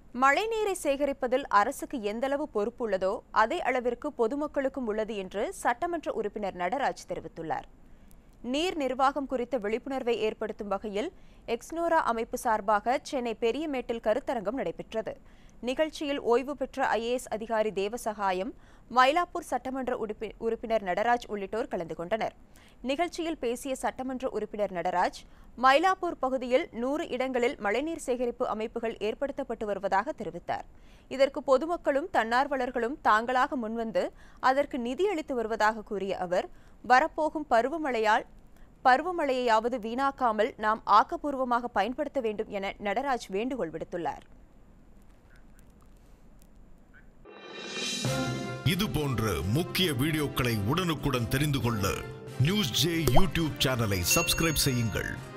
மழைநீரை சேகரிப்பதில் அரசுக்கு எந்தளவு பொறுப்பு உள்ளதோ அதே அளவிற்கு பொதுமக்களுக்கும் உள்ளது என்று சட்டமன்ற உறுப்பினர் நடராஜ் தெரிவித்துள்ளார் நீர் நிர்வாகம் குறித்த விழிப்புணர்வை ஏற்படுத்தும் வகையில் எக்ஸ்னோரா அமைப்பு சார்பாக சென்னை பெரியமேட்டில் கருத்தரங்கம் நடைபெற்றது நிகழ்ச்சியில் ஓய்வு பெற்ற ஐஏஎஸ் அதிகாரி தேவசகாயம் மயிலாப்பூர் சட்டமன்ற உறுப்பி- உறுப்பினர் நடராஜ் உள்ளிட்டோர் கலந்து கொண்டனர் நிகழ்ச்சியில் பேசிய சட்டமன்ற உறுப்பினர் நடராஜ் மயிலாப்பூர் பகுதியில் நூறு இடங்களில் மழைநீர் சேகரிப்பு அமைப்புகள் ஏற்படுத்தப்பட்டு வருவதாக தெரிவித்தார் இதற்கு பொதுமக்களும் தன்னார்வலர்களும் தாங்களாக முன்வந்து அதற்கு நிதியளித்து வருவதாக கூறிய அவர் வரப்போகும் பருவமழையால் பருவமழையையாவது வீணாக்காமல் நாம் ஆக்கப்பூர்வமாக பயன்படுத்த வேண்டும் என நடராஜ் வேண்டுகோள் விடுத்துள்ளார் இது போன்ற முக்கிய வீடியோக்களை உடனுக்குடன் தெரிந்து கொள்ள நியூஸ் ஜே யூடியூப் சேனலை சப்ஸ்கிரைப் செய்யுங்கள்